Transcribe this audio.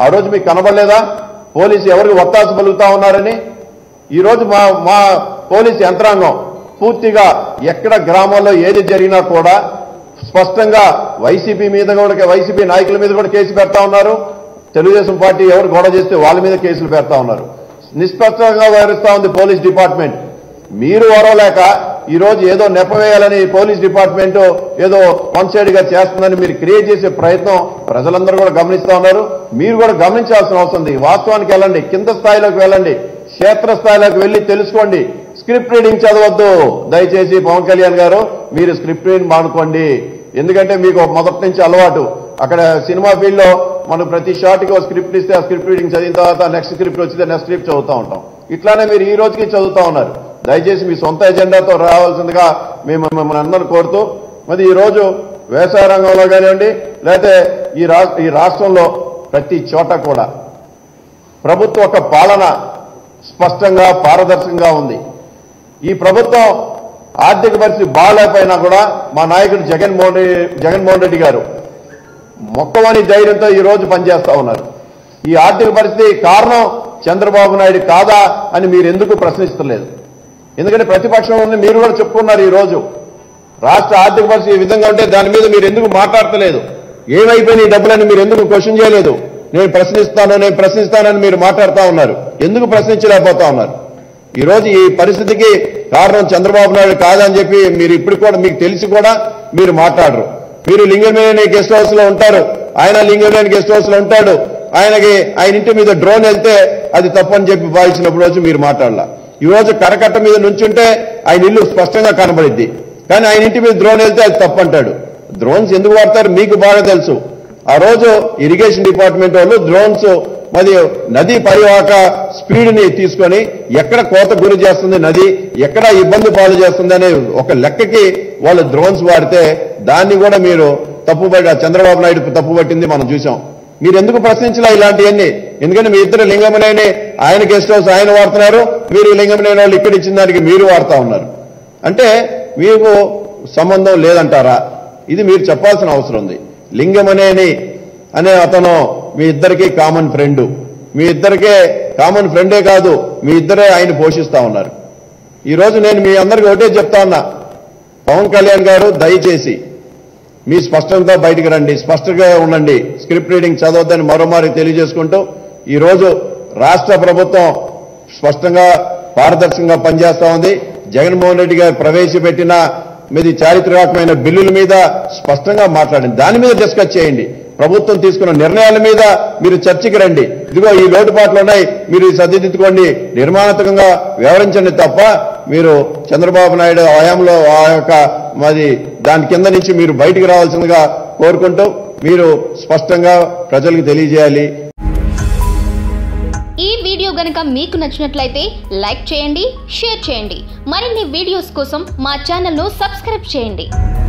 ఆ రోజు మీకు కనబడలేదా పోలీసు ఎవరికి ఒత్తాసు పలుకుతా ఉన్నారని ఈ రోజు మా మా పోలీసు యంత్రాంగం పూర్తిగా ఎక్కడ గ్రామాల్లో ఏది జరిగినా కూడా స్పష్టంగా వైసీపీ మీద కూడా వైసీపీ నాయకుల మీద కూడా కేసు పెడతా ఉన్నారు తెలుగుదేశం పార్టీ ఎవరు గొడవ చేస్తే వాళ్ళ మీద కేసులు పెడతా ఉన్నారు నిష్పక్షంగా వ్యవహరిస్తా ఉంది పోలీస్ డిపార్ట్మెంట్ మీరు ఓరవలేక ఈ రోజు ఏదో నెపవేయాలని పోలీస్ డిపార్ట్మెంట్ ఏదో వన్ సైడ్ గా చేస్తుందని మీరు క్రియేట్ చేసే ప్రయత్నం ప్రజలందరూ కూడా గమనిస్తా ఉన్నారు మీరు కూడా గమనించాల్సిన అవసరం ఉంది వాస్తవానికి వెళ్ళండి కింద స్థాయిలోకి వెళ్ళండి క్షేత్ర స్థాయిలోకి వెళ్ళి తెలుసుకోండి స్క్రిప్ట్ రీడింగ్ చదవద్దు దయచేసి పవన్ కళ్యాణ్ గారు మీరు స్క్రిప్ట్ రీడింగ్ మానుకోండి ఎందుకంటే మీకు మొదటి నుంచి అలవాటు అక్కడ సినిమా ఫీల్డ్ లో మనం ప్రతి షాట్ కి ఒక స్క్రిప్ట్ ఇస్తే ఆ స్క్రిప్ట్ రీడింగ్ చదివిన తర్వాత నెక్స్ట్ స్క్రిప్ట్ వచ్చితే నెక్స్ట్ స్క్రిప్ట్ చదువుతా ఉంటాం ఇట్లానే మీరు ఈ రోజుకి చదువుతా ఉన్నారు దయచేసి మీ సొంత ఎజెండాతో రావాల్సిందిగా మేము మిమ్మల్ని అందరూ కోరుతూ మరి ఈ రోజు వ్యవసాయ రంగంలో కానివ్వండి లేకపోతే ఈ రా ఈ రాష్ట్రంలో ప్రతి చోట కూడా ప్రభుత్వ ఒక పాలన స్పష్టంగా పారదర్శకంగా ఉంది ఈ ప్రభుత్వం ఆర్థిక పరిస్థితి బాగాలేకపోయినా కూడా మా నాయకుడు జగన్మోహన్ రెడ్డి జగన్మోహన్ రెడ్డి గారు మొక్కవని ధైర్యంతో ఈ రోజు పనిచేస్తా ఉన్నారు ఈ ఆర్థిక పరిస్థితి కారణం చంద్రబాబు నాయుడు కాదా అని మీరు ఎందుకు ప్రశ్నిస్తలేదు ఎందుకంటే ప్రతిపక్షం ఉంది మీరు కూడా చెప్పుకున్నారు ఈ రోజు రాష్ట్ర ఆర్థిక పరిస్థితి ఈ విధంగా ఉంటే దాని మీద మీరు ఎందుకు మాట్లాడతలేదు ఏమైపోయినాయి ఈ డబ్బులని మీరు ఎందుకు క్వశ్చన్ చేయలేదు నేను ప్రశ్నిస్తాను నేను ప్రశ్నిస్తానని మీరు మాట్లాడుతా ఉన్నారు ఎందుకు ప్రశ్నించలేకపోతా ఉన్నారు ఈ రోజు ఈ పరిస్థితికి కారణం చంద్రబాబు నాయుడు కాదని చెప్పి మీరు ఇప్పుడు కూడా మీకు తెలిసి కూడా మీరు మాట్లాడరు మీరు లింగమేని గెస్ట్ హౌస్ లో ఉంటారు ఆయన లింగమేని గెస్ట్ హౌస్ లో ఉంటాడు ఆయనకి ఆయన ఇంటి మీద డ్రోన్ వెళ్తే అది తప్పని చెప్పి భావించినప్పుడు రోజు మీరు మాట్లాడాల ఈ రోజు కరకట్ట మీద నుంచుంటే ఆయన ఇల్లు స్పష్టంగా కనబడిద్ది కానీ ఆయన ఇంటి మీద డ్రోన్ వెళ్తే అది తప్పంటాడు డ్రోన్స్ ఎందుకు వాడతారు మీకు బాగా తెలుసు ఆ రోజు ఇరిగేషన్ డిపార్ట్మెంట్ వాళ్ళు డ్రోన్స్ మరియు నదీ పరివాహక స్పీడ్ ని తీసుకొని ఎక్కడ కోత గురి చేస్తుంది నది ఎక్కడ ఇబ్బంది పాలు చేస్తుంది అనే ఒక లెక్కకి వాళ్ళు డ్రోన్స్ వాడితే దాన్ని కూడా మీరు తప్పుపట్టి చంద్రబాబు నాయుడు తప్పుపట్టింది మనం చూసాం మీరు ఎందుకు ప్రశ్నించలే ఇలాంటివన్నీ ఎందుకంటే మీ ఇద్దరు లింగమనేని ఆయన గెస్ట్ హౌస్ ఆయన వాడుతున్నారు మీరు లింగమనేని వాళ్ళు ఇక్కడ ఇచ్చిన దానికి మీరు వాడుతా ఉన్నారు అంటే మీకు సంబంధం లేదంటారా ఇది మీరు చెప్పాల్సిన అవసరం ఉంది లింగమనేని అనే అతను మీ ఇద్దరికి కామన్ ఫ్రెండ్ మీ ఇద్దరికే కామన్ ఫ్రెండే కాదు మీ ఇద్దరే ఆయన పోషిస్తా ఉన్నారు ఈ రోజు నేను మీ అందరికీ ఒకటే చెప్తా ఉన్నా పవన్ కళ్యాణ్ గారు దయచేసి మీ స్పష్టంతో బయటికి రండి స్పష్టంగా ఉండండి స్క్రిప్ట్ రీడింగ్ చదవద్దని మరోమారి తెలియజేసుకుంటూ ఈ రోజు రాష్ట్ర ప్రభుత్వం స్పష్టంగా పారదర్శకంగా పనిచేస్తా ఉంది జగన్మోహన్ రెడ్డి గారు ప్రవేశపెట్టిన మీది చారిత్రాత్మకమైన బిల్లుల మీద స్పష్టంగా మాట్లాడండి దాని మీద డిస్కస్ చేయండి ప్రభుత్వం తీసుకున్న నిర్ణయాల మీద మీరు చర్చకి రండి ఇదిగో ఈ లోటుపాట్లు ఉన్నాయి మీరు సర్దిదిద్దుకోండి నిర్మాణాత్మకంగా వ్యవహరించండి తప్ప మీరు చంద్రబాబు నాయుడు హయాంలో ఆ యొక్క మరి దాని కింద నుంచి మీరు బయటికి రావాల్సిందిగా కోరుకుంటూ మీరు స్పష్టంగా ప్రజలకు తెలియజేయాలి ఈ వీడియో గనుక మీకు నచ్చినట్లయితే లైక్ చేయండి షేర్ చేయండి మరిన్ని వీడియోస్ కోసం మా ఛానల్ను సబ్స్క్రైబ్ చేయండి